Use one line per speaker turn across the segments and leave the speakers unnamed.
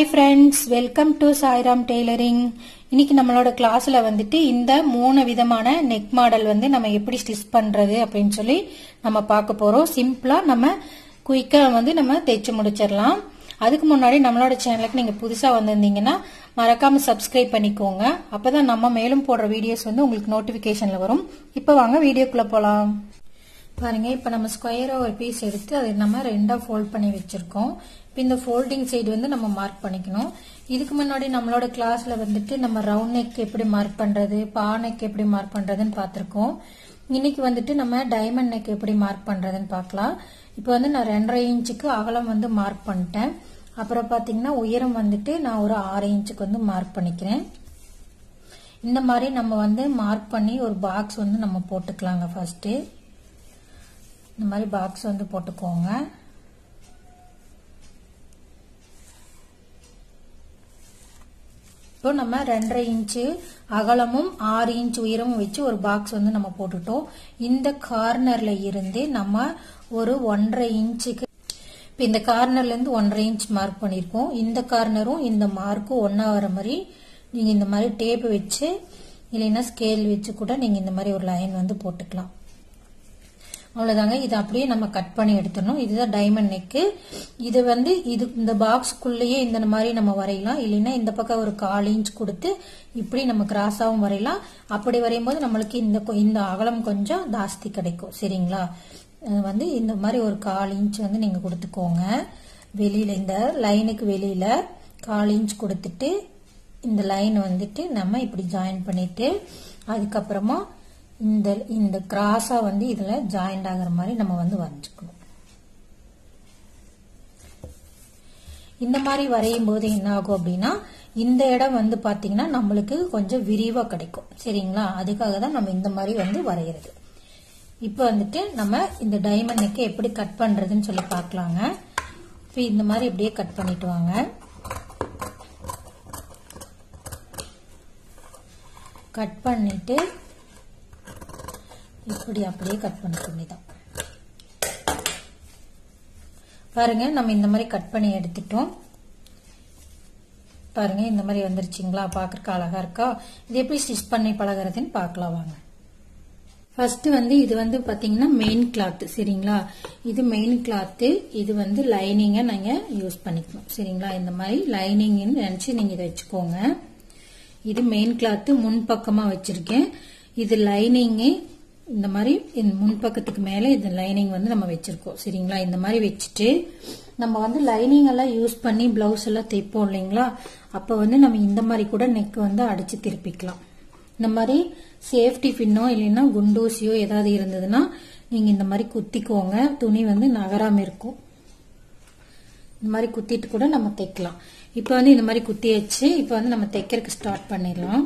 hi friends welcome to Sairam tailoring இன்னைக்கு நம்மளோட கிளாஸ்ல வந்துட்டு இந்த மூணு விதமான நெக் மாடல் வந்து நம்ம எப்படி ஸ்டிச் பண்றது அப்படின்னு சொல்லி நம்ம பார்க்க போறோம் சிம்பிளா நம்ம குயிக்கா வந்து நம்ம தைச்சு முடிச்சிடலாம் அதுக்கு முன்னாடி நம்மளோட சேனலுக்கு நீங்க புதுசா வந்திருந்தீங்கன்னா மறக்காம சப்ஸ்கிரைப் பண்ணிக்கோங்க அப்பதான் நம்ம மேலும் போடுற வீடியோஸ் வந்து உங்களுக்கு நோட்டிபிகேஷன்ல வரும் இப்போ வாங்க வீடியோக்குள்ள போலாம் பாருங்க இப்ப நம்ம ஸ்கொயரா ஒரு பீஸ் எடுத்து அதை நம்ம ரெண்டா ஃபோல்ட் பண்ணி வச்சிருக்கோம் இப்போ இந்த ஃபோல்டிங் சைடு வந்து நம்ம மார்க் பண்ணிக்கணும் இதுக்கு முன்னாடி நம்மளோட கிளாஸ்ல வந்துட்டு நம்ம ரவுண்ட் நெக் எப்படி மார்க் பண்றது பா நெக் எப்படி மார்க் பண்றதுன்னு பார்த்திருக்கோம் இன்னைக்கு வந்துட்டு நம்ம டைமண்ட் நெக் எப்படி மார்க் பண்றதுன்னு பார்க்கலாம் இப்போ வந்து நான் ரெண்டரை இன்ச்சுக்கு அகலம் வந்து மார்க் பண்ணிட்டேன் அப்புறம் பாத்தீங்கன்னா உயரம் வந்துட்டு நான் ஒரு ஆறு இன்ச்சுக்கு வந்து மார்க் பண்ணிக்கிறேன் இந்த மாதிரி நம்ம வந்து மார்க் பண்ணி ஒரு பாக்ஸ் வந்து நம்ம போட்டுக்கலாங்க ஃபர்ஸ்ட் இந்த மாதிரி பாக்ஸ் வந்து போட்டுக்கோங்க இப்போ நம்ம ரெண்டரை இன்ச்சு அகலமும் ஆறு இன்ச் உயரமும் வச்சு ஒரு பாக்ஸ் வந்து நம்ம போட்டுட்டோம் இந்த கார்னர்ல இருந்து நம்ம ஒரு ஒன்றரை இன்ச்சுக்கு இப்போ இந்த கார்னர்ல இருந்து ஒன்றரை இன்ச் மார்க் பண்ணியிருக்கோம் இந்த கார்னரும் இந்த மார்க்கும் ஒன்னா வர மாதிரி நீங்க இந்த மாதிரி டேப் வச்சு இல்லைன்னா ஸ்கேல் வச்சு கூட நீங்க இந்த மாதிரி ஒரு லைன் வந்து போட்டுக்கலாம் அவ்வளவுதாங்க இது அப்படியே நம்ம கட் பண்ணி எடுத்துடணும் இதுதான் டைமண்ட் நெக்கு இது வந்து இது இந்த பாக்ஸ்க்குள்ளேயே இந்த மாதிரி நம்ம வரையலாம் இல்லைன்னா இந்த பக்கம் ஒரு கால் இன்ச் கொடுத்து இப்படி நம்ம கிராஸாவும் வரையலாம் அப்படி வரையும் போது நம்மளுக்கு இந்த இந்த அகலம் கொஞ்சம் ஜாஸ்தி கிடைக்கும் சரிங்களா வந்து இந்த மாதிரி ஒரு கால் இன்ச் வந்து நீங்க கொடுத்துக்கோங்க வெளியில இந்த லைனுக்கு வெளியில கால் இன்ச் கொடுத்துட்டு இந்த லைன் வந்துட்டு நம்ம இப்படி ஜாயின் பண்ணிட்டு அதுக்கப்புறமா இந்த இந்த கிராஸா வந்து இதுல ஜாயிண்ட் ஆகிற மாதிரி நம்ம வந்து வரைஞ்சுக்கணும் இந்த மாதிரி வரையும் போது என்ன ஆகும் அப்படின்னா இந்த இடம் வந்து பாத்தீங்கன்னா நம்மளுக்கு கொஞ்சம் விரிவா கிடைக்கும் சரிங்களா அதுக்காக தான் நம்ம இந்த மாதிரி வந்து வரைகிறது இப்போ வந்துட்டு நம்ம இந்த டைமண்ட் நெக்கை எப்படி கட் பண்றதுன்னு சொல்லி பார்க்கலாங்க இப்போ இந்த மாதிரி இப்படியே கட் பண்ணிட்டு வாங்க கட் பண்ணிட்டு இப்படி அப்படியே கட் பண்ண வேண்டியதான் பாருங்க நம்ம இந்த மாதிரி கட் பண்ணி எடுத்துட்டோம் பாருங்க இந்த மாதிரி வந்துருச்சுங்களா பாக்குறதுக்கு அழகா இருக்கா இது எப்படி ஸ்டிச் பண்ணி பழகிறதுன்னு பார்க்கலாம் வாங்க ஃபர்ஸ்ட் வந்து இது வந்து பாத்தீங்கன்னா மெயின் கிளாத் சரிங்களா இது மெயின் கிளாத் இது வந்து லைனிங்க நீங்க யூஸ் பண்ணிக்கணும் சரிங்களா இந்த மாதிரி லைனிங்னு நினைச்சு நீங்க இதை வச்சுக்கோங்க இது மெயின் கிளாத் முன் பக்கமா வச்சிருக்கேன் இது லைனிங்கு இந்த மாதிரி முன்பக்கத்துக்கு மேல இந்த லைனிங் வந்து நம்ம வச்சிருக்கோம் சரிங்களா இந்த மாதிரி வச்சுட்டு நம்ம வந்து லைனிங் எல்லாம் யூஸ் பண்ணி பிளவுஸ் எல்லாம் தைப்போம் இல்லைங்களா அப்ப வந்து நம்ம இந்த மாதிரி கூட நெக் வந்து அடிச்சு திருப்பிக்கலாம் இந்த மாதிரி சேஃப்டி பின்னோ இல்லைன்னா குண்டூசியோ ஏதாவது இருந்ததுன்னா நீங்க இந்த மாதிரி குத்திக்கோங்க துணி வந்து நகராம இருக்கும் இந்த மாதிரி குத்திட்டு கூட நம்ம தைக்கலாம் இப்போ வந்து இந்த மாதிரி குத்தி வச்சு இப்போ வந்து நம்ம தைக்கிறதுக்கு ஸ்டார்ட் பண்ணிடலாம்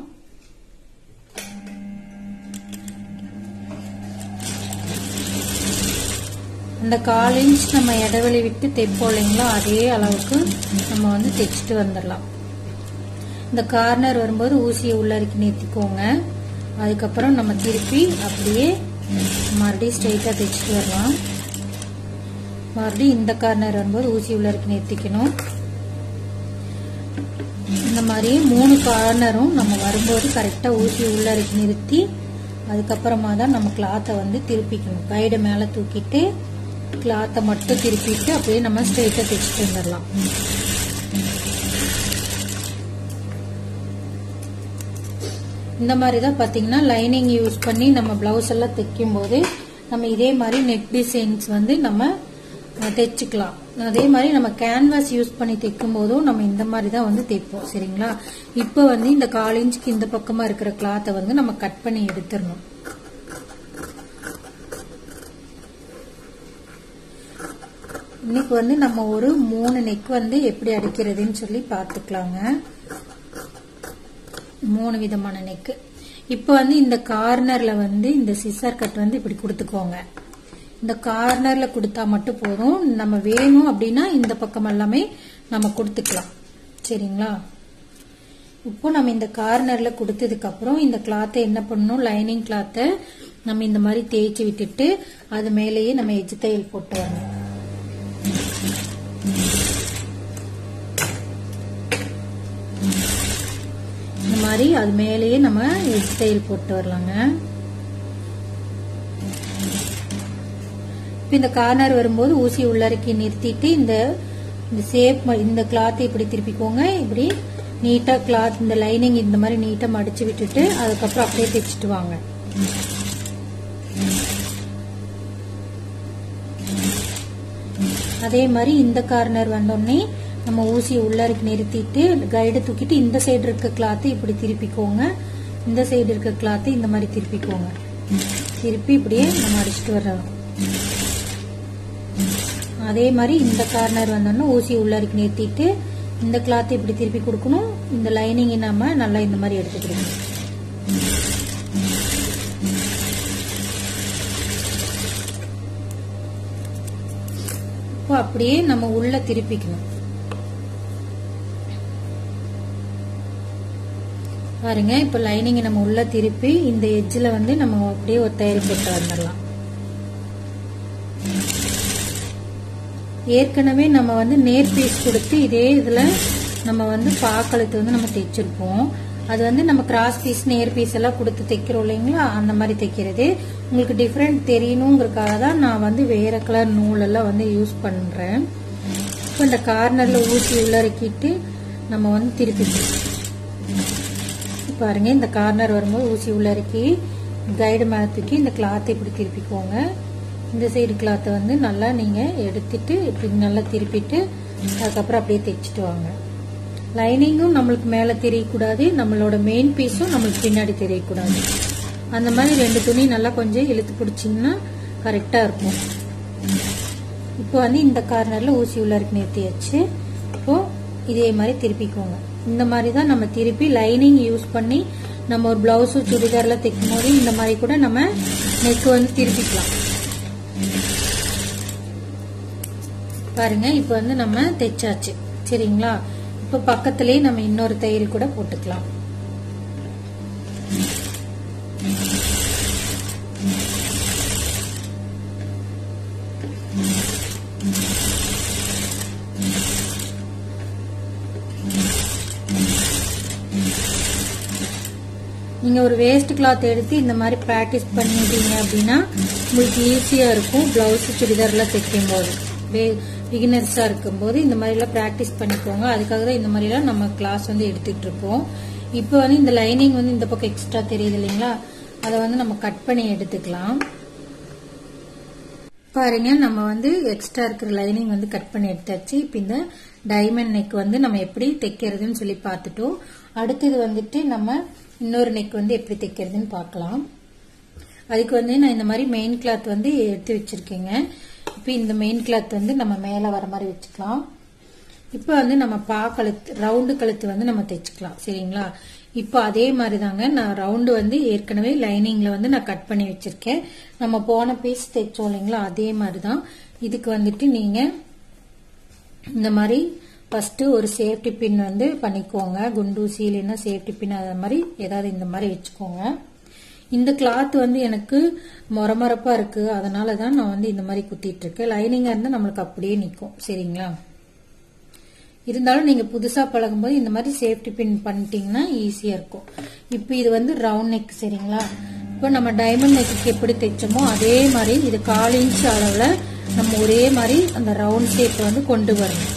அந்த கால் இன்ச் நம்ம இடைவெளி விட்டு தைப்போம் இல்லைங்களா அதே அளவுக்கு நம்ம வந்து தைச்சிட்டு வந்துடலாம் இந்த கார்னர் வரும்போது ஊசியை உள்ளரிக்கி நிறுத்திக்கோங்க அதுக்கப்புறம் நம்ம திருப்பி அப்படியே மறுபடியும் ஸ்ட்ரெயிட்டா தைச்சிட்டு வரலாம் மறுபடியும் இந்த கார்னர் வரும்போது ஊசி உள்ளரிக்கி நிறுத்திக்கணும் இந்த மாதிரி மூணு கார்னரும் நம்ம வரும்போது கரெக்டா ஊசி உள்ளரிக்கி நிறுத்தி அதுக்கப்புறமா தான் நம்ம கிளாத்தை வந்து திருப்பிக்கணும் கைடை மேல தூக்கிட்டு கிளாத்தை மட்டும் திருப்பிட்டு அப்படியே நம்ம ஸ்ட்ரெயிட்டா தைச்சிட்டு வந்துடலாம் இந்த மாதிரி தான் பாத்தீங்கன்னா லைனிங் யூஸ் பண்ணி நம்ம பிளவுஸ் எல்லாம் தைக்கும் போது நம்ம இதே மாதிரி நெக் டிசைன்ஸ் வந்து நம்ம தைச்சுக்கலாம் அதே மாதிரி நம்ம கேன்வாஸ் யூஸ் பண்ணி தைக்கும் போதும் நம்ம இந்த மாதிரி தான் வந்து தைப்போம் சரிங்களா இப்போ வந்து இந்த கால் இன்ச்சுக்கு இந்த பக்கமா இருக்கிற கிளாத்தை வந்து நம்ம கட் பண்ணி எடுத்துடணும் இன்னைக்கு வந்து நம்ம ஒரு மூணு நெக் வந்து எப்படி அடிக்கிறதுன்னு சொல்லி பார்த்துக்கலாங்க மூணு விதமான நெக்கு இப்போ வந்து இந்த கார்னர்ல வந்து இந்த சிசர் கட் வந்து இப்படி கொடுத்துக்கோங்க இந்த கார்னர்ல கொடுத்தா மட்டும் போதும் நம்ம வேணும் அப்படின்னா இந்த பக்கம் எல்லாமே நம்ம கொடுத்துக்கலாம் சரிங்களா இப்போ நம்ம இந்த கார்னர்ல கொடுத்ததுக்கு அப்புறம் இந்த கிளாத்தை என்ன பண்ணணும் லைனிங் கிளாத்தை நம்ம இந்த மாதிரி தேய்ச்சி விட்டுட்டு அது மேலேயே நம்ம எஜ்ஜு தையல் போட்டு வரணும் மாதிரி அது மேலேயே நம்ம எட்ஜ் தையல் போட்டு வரலாங்க இப்போ இந்த கார்னர் வரும்போது ஊசி உள்ளறக்கி நிறுத்திட்டு இந்த இந்த சேப் இந்த கிளாத்தை இப்படி திருப்பிக்கோங்க இப்படி நீட்டா கிளாத் இந்த லைனிங் இந்த மாதிரி நீட்டா மடிச்சு விட்டுட்டு அதுக்கப்புறம் அப்படியே தைச்சிட்டு வாங்க அதே மாதிரி இந்த கார்னர் வந்தோடனே நம்ம ஊசி உள்ளருக்கு நிறுத்திட்டு கைடு தூக்கிட்டு இந்த சைடு இருக்க கிளாத்து இப்படி திருப்பிக்கோங்க இந்த சைடு இருக்க கிளாத்து இந்த மாதிரி திருப்பிக்கோங்க திருப்பி இப்படியே நம்ம அடிச்சுட்டு வர்றோம் அதே மாதிரி இந்த கார்னர் வந்தோடனே ஊசி உள்ளருக்கு நிறுத்திட்டு இந்த கிளாத் இப்படி திருப்பி கொடுக்கணும் இந்த லைனிங் நம்ம நல்லா இந்த மாதிரி எடுத்து கொடுக்கணும் இப்போ அப்படியே நம்ம உள்ள திருப்பிக்கணும் பாருங்க இப்போ லைனிங் நம்ம உள்ள திருப்பி இந்த எட்ஜில் வந்து நம்ம அப்படியே ஒரு தையல் போட்டு வந்துடலாம் ஏற்கனவே நம்ம வந்து நேர் பீஸ் கொடுத்து இதே இதுல நம்ம வந்து பாக்கழுத்து வந்து நம்ம தைச்சிருப்போம் அது வந்து நம்ம கிராஸ் பீஸ் நேர் பீஸ் எல்லாம் கொடுத்து தைக்கிறோம் இல்லைங்களா அந்த மாதிரி தைக்கிறது உங்களுக்கு டிஃப்ரெண்ட் தெரியணுங்கிறதுக்காக தான் நான் வந்து வேற கலர் நூல் எல்லாம் வந்து யூஸ் பண்றேன் இப்போ இந்த கார்னர்ல ஊசி உள்ளறக்கிட்டு நம்ம வந்து திருப்பி பாருங்க இந்த கார்னர் வரும்போது ஊசி உள்ளறக்கி கைடு மேல தூக்கி இந்த கிளாத்தை இப்படி திருப்பிக்கோங்க இந்த சைடு கிளாத்தை வந்து நல்லா நீங்க எடுத்துட்டு இப்படி நல்லா திருப்பிட்டு அதுக்கப்புறம் அப்படியே தைச்சிட்டு வாங்க லைனிங்கும் நம்மளுக்கு மேல தெரியக்கூடாது நம்மளோட மெயின் பீஸும் நம்மளுக்கு பின்னாடி தெரியக்கூடாது அந்த மாதிரி ரெண்டு துணி நல்லா கொஞ்சம் இழுத்து பிடிச்சிங்கன்னா கரெக்டா இருக்கும் இப்போ வந்து இந்த கார்னர்ல ஊசி உள்ளருக்கு நிறுத்தியாச்சு இப்போ இதே மாதிரி திருப்பிக்கோங்க இந்த மாதிரி தான் நம்ம திருப்பி லைனிங் யூஸ் பண்ணி நம்ம ஒரு பிளவுஸு சுடிதார்ல தைக்கும் போது இந்த மாதிரி கூட நம்ம நெக் வந்து திருப்பிக்கலாம் பாருங்க இப்போ வந்து நம்ம தைச்சாச்சு சரிங்களா இப்போ பக்கத்திலேயே நம்ம இன்னொரு தையல் கூட போட்டுக்கலாம் நீங்க ஒரு வேஸ்ட் கிளாத் எடுத்து இந்த மாதிரி ப்ராக்டிஸ் பண்ணிட்டீங்க அப்படின்னா உங்களுக்கு ஈஸியா இருக்கும் பிளவுஸ் சுடிதார்லாம் தைக்கும் போது பிகினர்ஸா இருக்கும்போது இந்த மாதிரி எல்லாம் ப்ராக்டிஸ் பண்ணிக்கோங்க அதுக்காக தான் இந்த மாதிரி எல்லாம் நம்ம கிளாஸ் வந்து எடுத்துட்டு இருக்கோம் இப்போ வந்து இந்த லைனிங் வந்து இந்த பக்கம் எக்ஸ்ட்ரா தெரியுது இல்லைங்களா அதை வந்து நம்ம கட் பண்ணி எடுத்துக்கலாம் பாருங்க நம்ம வந்து எக்ஸ்ட்ரா இருக்கிற லைனிங் வந்து கட் பண்ணி எடுத்தாச்சு இப்போ இந்த டைமண்ட் நெக் வந்து நம்ம எப்படி தைக்கிறதுன்னு சொல்லி பார்த்துட்டோம் அடுத்தது வந்துட்டு நம்ம இன்னொரு நெக் வந்து எப்படி தைக்கிறதுன்னு பார்க்கலாம் அதுக்கு வந்து நான் இந்த மாதிரி மெயின் கிளாத் வந்து எடுத்து வச்சிருக்கேங்க இப்போ இந்த மெயின் கிளாத் வந்து நம்ம மேலே வர மாதிரி வச்சுக்கலாம் இப்போ வந்து நம்ம பா கழுத்து ரவுண்டு கழுத்து வந்து நம்ம தைச்சுக்கலாம் சரிங்களா இப்போ அதே மாதிரி தாங்க நான் ரவுண்டு வந்து ஏற்கனவே லைனிங்ல வந்து நான் கட் பண்ணி வச்சிருக்கேன் நம்ம போன பீஸ் தைச்சோம் இல்லைங்களா அதே மாதிரி தான் இதுக்கு வந்துட்டு நீங்க இந்த மாதிரி ஃபர்ஸ்ட் ஒரு சேஃப்டி பின் வந்து பண்ணிக்கோங்க குண்டூசி இல்லைன்னா சேஃப்டி பின் அது மாதிரி ஏதாவது இந்த மாதிரி வச்சுக்கோங்க இந்த கிளாத் வந்து எனக்கு மொரமொரப்பா இருக்கு அதனால தான் நான் வந்து இந்த மாதிரி குத்திட்டு இருக்கேன் லைனிங்கா இருந்தா நம்மளுக்கு அப்படியே நிற்கும் சரிங்களா இருந்தாலும் நீங்க புதுசா பழகும்போது இந்த மாதிரி சேஃப்டி பின் பண்ணிட்டீங்கன்னா ஈஸியா இருக்கும் இப்போ இது வந்து ரவுண்ட் நெக் சரிங்களா இப்போ நம்ம டைமண்ட் நெக்கு எப்படி தைச்சோமோ அதே மாதிரி இது கால் இன்ச் அளவுல நம்ம ஒரே மாதிரி அந்த ரவுண்ட் ஷேப் வந்து கொண்டு வரணும்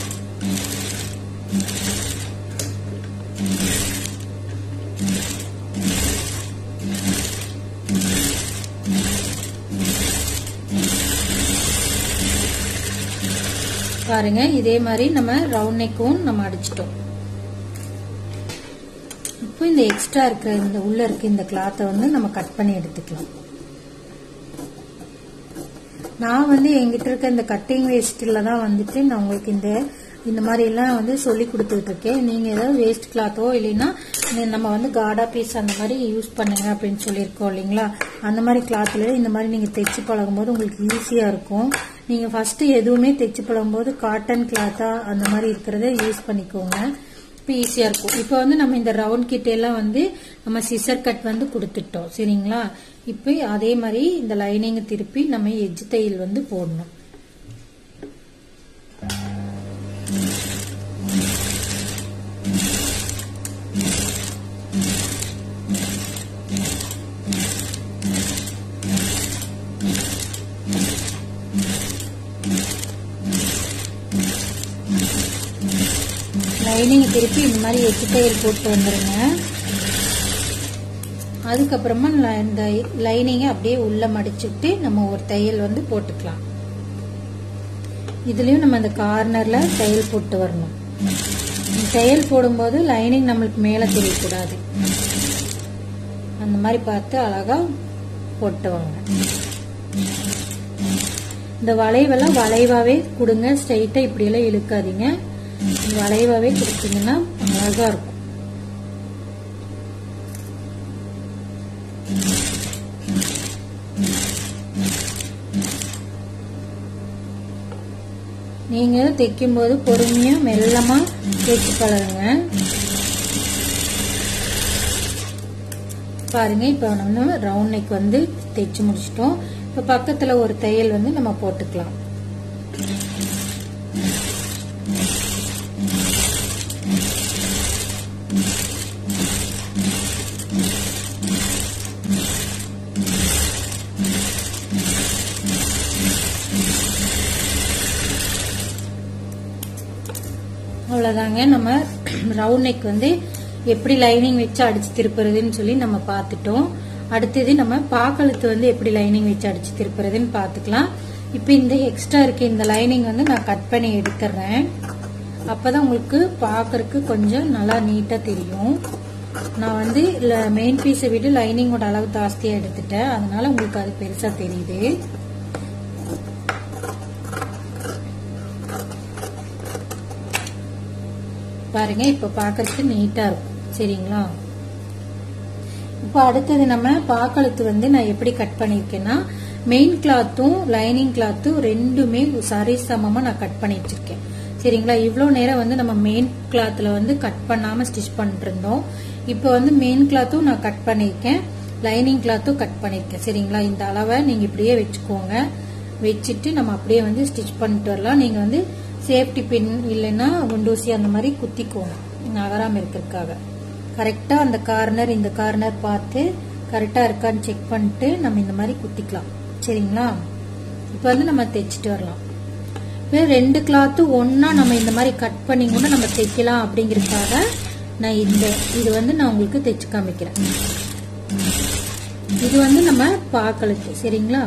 பாருங்க இதே மாதிரி நம்ம ரவுண்ட் நெக்கும் நம்ம அடிச்சிட்டோம் இப்போ இந்த எக்ஸ்ட்ரா இருக்கிற இந்த உள்ள இருக்க இந்த கிளாத்தை வந்து நம்ம கட் பண்ணி எடுத்துக்கலாம் நான் வந்து எங்கிட்ட இருக்க இந்த கட்டிங் வேஸ்ட்ல தான் வந்துட்டு நான் உங்களுக்கு இந்த இந்த மாதிரி எல்லாம் வந்து சொல்லி கொடுத்துட்டு இருக்கேன் நீங்க ஏதாவது வேஸ்ட் கிளாத்தோ இல்லைன்னா இந்த நம்ம வந்து காடா பீஸ் அந்த மாதிரி யூஸ் பண்ணுங்க அப்படின்னு சொல்லியிருக்கோம் இல்லைங்களா அந்த மாதிரி கிளாத்ல இந்த மாதிரி நீங்க தைச்சு பழகும் போது உங்களுக்கு ஈஸியா இருக்கும் நீங்க ஃபர்ஸ்ட் எதுவுமே தைச்சு பழகும் போது காட்டன் கிளாத்தா அந்த மாதிரி இருக்கிறத யூஸ் பண்ணிக்கோங்க இப்போ ஈஸியா இருக்கும் இப்போ வந்து நம்ம இந்த ரவுண்ட் கிட்ட எல்லாம் வந்து நம்ம சிசர் கட் வந்து கொடுத்துட்டோம் சரிங்களா இப்போ அதே மாதிரி இந்த லைனிங் திருப்பி நம்ம எஜ்ஜு தையல் வந்து போடணும் லைனிங் திருப்பி இந்த மாதிரி எட்டு தையல் போட்டு வந்துருங்க அதுக்கப்புறமா ல- இந்த லைனிங்கை அப்படியே உள்ள மடிச்சுட்டு நம்ம ஒரு தையல் வந்து போட்டுக்கலாம் இதுலயும் நம்ம அந்த கார்னர்ல தையல் போட்டு வரணும் தையல் போடும்போது லைனிங் நம்மளுக்கு மேல தெரியக்கூடாது அந்த மாதிரி பார்த்து அழகா போட்டு வாங்க இந்த வளைவெல்லாம் வளைவாவே கொடுங்க ஸ்ட்ரைட்டா இப்படி எல்லாம் இழுக்காதீங்க வளைவாவே கொடுத்தீங்கன்னா அழகா இருக்கும் நீங்க தைக்கும் போது பொறுமையா மெல்லமா தைச்சு பழகுங்க பாருங்க இப்ப நம்ம ரவுண்ட் நெக் வந்து தைச்சு முடிச்சிட்டோம் இப்ப பக்கத்துல ஒரு தையல் வந்து நம்ம போட்டுக்கலாம் அவ்வளவுதாங்க நம்ம ரவுண்ட் நெக் வந்து எப்படி லைனிங் வச்சு அடிச்சு திருப்புறதுன்னு சொல்லி நம்ம பார்த்துட்டோம் அடுத்தது நம்ம பாக்கழுத்து வந்து எப்படி லைனிங் வச்சு அடிச்சு திருப்புறதுன்னு பார்த்துக்கலாம் இப்போ இந்த எக்ஸ்ட்ரா இருக்க இந்த லைனிங் வந்து நான் கட் பண்ணி எடுத்துறேன் அப்பதான் உங்களுக்கு பார்க்கறதுக்கு கொஞ்சம் நல்லா நீட்டா தெரியும் நான் வந்து மெயின் பீஸை விட லைனிங்கோட அளவு ஜாஸ்தியா எடுத்துட்டேன் அதனால உங்களுக்கு அது பெருசா தெரியுது பாருங்க இப்ப பாக்கறதுக்கு நீட்டா இருக்கும் சரிங்களா இப்போ அடுத்தது நம்ம பாக்கழுத்து வந்து நான் எப்படி கட் பண்ணிருக்கேன்னா மெயின் கிளாத்தும் லைனிங் கிளாத்தும் ரெண்டுமே சரிசமமா நான் கட் பண்ணி வச்சிருக்கேன் சரிங்களா இவ்வளோ நேரம் வந்து நம்ம மெயின் கிளாத்ல வந்து கட் பண்ணாம ஸ்டிச் பண்ணிட்டு இருந்தோம் இப்போ வந்து மெயின் கிளாத்தும் நான் கட் பண்ணிருக்கேன் லைனிங் கிளாத்தும் கட் பண்ணிருக்கேன் சரிங்களா இந்த அளவை நீங்க இப்படியே வச்சுக்கோங்க வச்சுட்டு நம்ம அப்படியே வந்து ஸ்டிச் பண்ணிட்டு வரலாம் நீங்க வந்து சேஃப்டி பின் இல்லைன்னா குண்டூசி அந்த மாதிரி குத்திக்கோங்க நகராம இருக்கிறதுக்காக கரெக்டா அந்த கார்னர் இந்த கார்னர் பார்த்து கரெக்டா இருக்கான்னு செக் பண்ணிட்டு நம்ம இந்த மாதிரி குத்திக்கலாம் சரிங்களா இப்போ வந்து நம்ம தைச்சிட்டு வரலாம் இப்போ ரெண்டு கிளாத்தும் ஒண்ணா நம்ம இந்த மாதிரி கட் பண்ணி கூட நம்ம தைக்கலாம் அப்படிங்கறதுக்காக நான் இந்த இது வந்து நான் உங்களுக்கு தைச்சு காமிக்கிறேன் இது வந்து நம்ம பாக்கலுக்கு சரிங்களா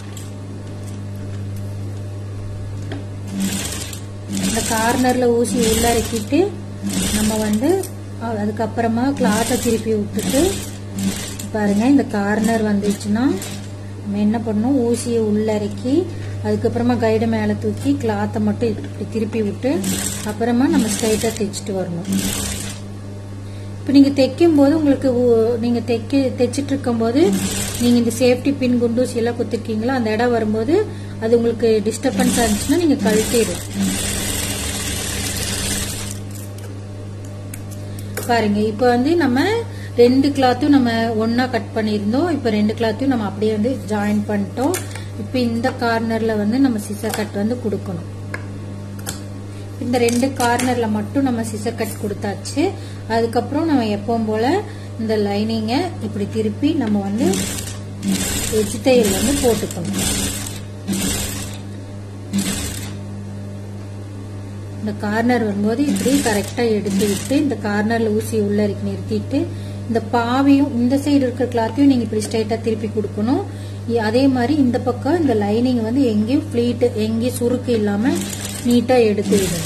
இந்த கார்னர்ல ஊசி உள்ள இறக்கிட்டு நம்ம வந்து அ- அதுக்கப்புறமா கிளாத்தை திருப்பி விட்டுட்டு பாருங்க இந்த கார்னர் வந்துச்சுன்னா நம்ம என்ன பண்ணணும் ஊசியை உள்ள இறக்கி அதுக்கப்புறமா கைடை மேல தூக்கி கிளாத்தை மட்டும் இப்படி திருப்பி விட்டு அப்புறமா நம்ம ஸ்ட்ரைட்டா தைச்சிட்டு வரணும் இப்போ நீங்க தைக்கும் போது உங்களுக்கு ஊ- நீங்க தைக்க தைச்சிட்டு இருக்கும்போது நீங்க இந்த சேஃப்டி பின் குண்டூசி எல்லாம் குத்திருக்கீங்களா அந்த இடம் வரும்போது அது உங்களுக்கு டிஸ்டர்பன்ஸா இருந்துச்சுன்னா நீங்க கழட்டிடும் பாருங்க இப்போ வந்து நம்ம ரெண்டு கிளாத்தும் நம்ம ஒண்ணா கட் பண்ணியிருந்தோம் இப்போ ரெண்டு கிளாத்தையும் நம்ம அப்படியே வந்து ஜாயின் பண்ணிட்டோம் இப்போ இந்த கார்னர்ல வந்து நம்ம சிசர் கட் வந்து கொடுக்கணும் இந்த ரெண்டு கார்னர்ல மட்டும் நம்ம சிசர் கட் கொடுத்தாச்சு அதுக்கப்புறம் நம்ம எப்பவும் போல இந்த லைனிங்கை இப்படி திருப்பி நம்ம வந்து எஜ் தையல் வந்து போட்டுக்கணும் இந்த கார்னர் வரும்போது இப்படி கரெக்டா எடுத்து விட்டு இந்த கார்னர்ல ஊசி உள்ள இருக்கு நிறுத்திட்டு இந்த பாவையும் இந்த சைடு இருக்கிற கிளாத்தையும் நீங்க இப்படி ஸ்ட்ரைட்டா திருப்பி கொடுக்கணும் இ- அதே மாதிரி இந்த பக்கம் இந்த லைனிங் வந்து எங்கேயும் ஃபிளீட் எங்கேயும் சுருக்கு இல்லாம நீட்டா எடுத்து விடணும்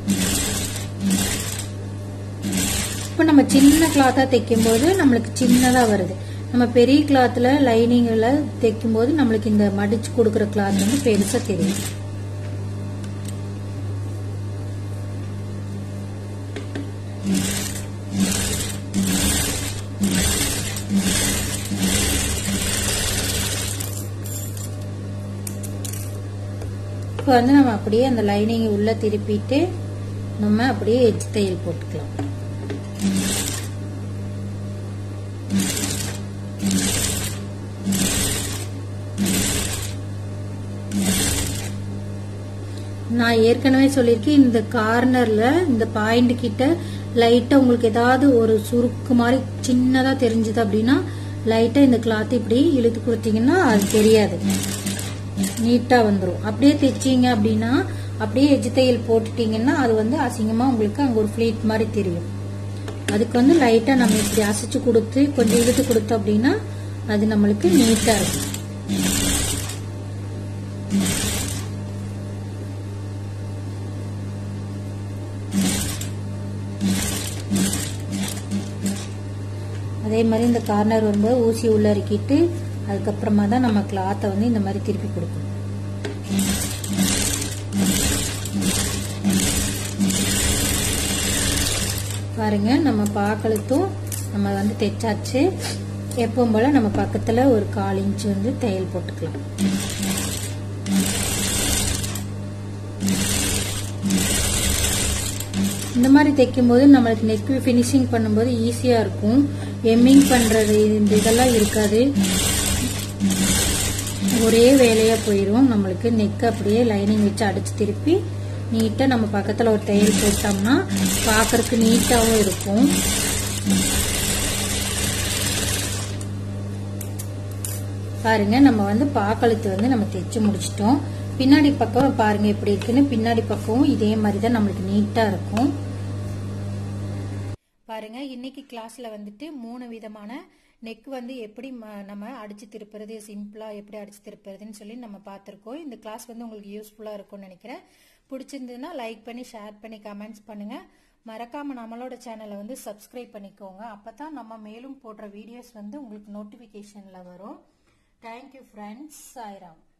இப்போ நம்ம சின்ன கிளாத்தா தைக்கும் போது நம்மளுக்கு சின்னதா வருது நம்ம பெரிய கிளாத்ல லைனிங்ல தைக்கும் போது நம்மளுக்கு இந்த மடிச்சு கொடுக்குற கிளாத் வந்து பெருசா தெரியும் இப்போ வந்து நம்ம அப்படியே அந்த லைனிங் உள்ள திருப்பிட்டு நம்ம அப்படியே எஜ் தையல் போட்டுக்கலாம் நான் ஏற்கனவே சொல்லியிருக்கேன் இந்த கார்னர்ல இந்த பாயிண்ட் கிட்ட லைட்டா உங்களுக்கு ஏதாவது ஒரு சுருக்கு மாதிரி சின்னதா தெரிஞ்சது அப்படின்னா லைட்டா இந்த கிளாத் இப்படி இழுத்து கொடுத்தீங்கன்னா அது தெரியாது நீட்டா வந்துரும் அப்படியே தைச்சீங்க அப்படின்னா அப்படியே எஜ்ஜு தையல் போட்டுட்டீங்கன்னா அது வந்து அசிங்கமா உங்களுக்கு அங்க ஒரு ஃபிளீட் மாதிரி தெரியும் அதுக்கு வந்து லைட்டா நம்ம இப்படி அசைச்சு கொடுத்து கொஞ்சம் இழுத்து கொடுத்தோம் அப்படின்னா அது நம்மளுக்கு நீட்டா இருக்கும் அதே மாதிரி இந்த கார்னர் வரும்போது ஊசி உள்ள இறக்கிட்டு அதுக்கப்புறமா தான் நம்ம கிளாத்தை வந்து இந்த மாதிரி திருப்பி கொடுக்கணும் பாருங்க நம்ம பாக்கழுத்தும் நம்ம வந்து தைச்சாச்சு எப்பவும் போல நம்ம பக்கத்துல ஒரு கால் இன்ச் வந்து தையல் போட்டுக்கலாம் இந்த மாதிரி தைக்கும் போது நம்மளுக்கு நெக் ஃபினிஷிங் பண்ணும்போது ஈஸியா இருக்கும் எம்மிங் பண்றது இந்த இதெல்லாம் இருக்காது ஒரே வேலையா போயிடும் நம்மளுக்கு நெக் அப்படியே லைனிங் வச்சு அடிச்சு திருப்பி நீட்டா நம்ம பக்கத்துல ஒரு தையல் போட்டோம்னா பாக்குறதுக்கு நீட்டாவும் இருக்கும் பாருங்க நம்ம வந்து பாக்கழுத்து வந்து நம்ம தைச்சு முடிச்சிட்டோம் பின்னாடி பக்கம் பாருங்க எப்படி இருக்குன்னு பின்னாடி பக்கமும் இதே மாதிரி தான் நம்மளுக்கு நீட்டா இருக்கும் பாருங்க இன்னைக்கு கிளாஸ்ல வந்துட்டு மூணு விதமான நெக் வந்து எப்படி ம- நம்ம அடிச்சு திருப்புறது சிம்பிளா எப்படி அடிச்சு திருப்புறதுன்னு சொல்லி நம்ம பார்த்திருக்கோம் இந்த கிளாஸ் வந்து உங்களுக்கு யூஸ்ஃபுல்லா இருக்கும்னு நினைக்கிறேன் பிடிச்சிருந்ததுன்னா லைக் பண்ணி ஷேர் பண்ணி கமெண்ட்ஸ் பண்ணுங்க மறக்காம நம்மளோட சேனலை வந்து சப்ஸ்கிரைப் பண்ணிக்கோங்க அப்பதான் நம்ம மேலும் போடுற வீடியோஸ் வந்து உங்களுக்கு நோட்டிபிகேஷன்ல வரும் தேங்க்யூ ஃப்ரெண்ட்ஸ் சாய்ராம்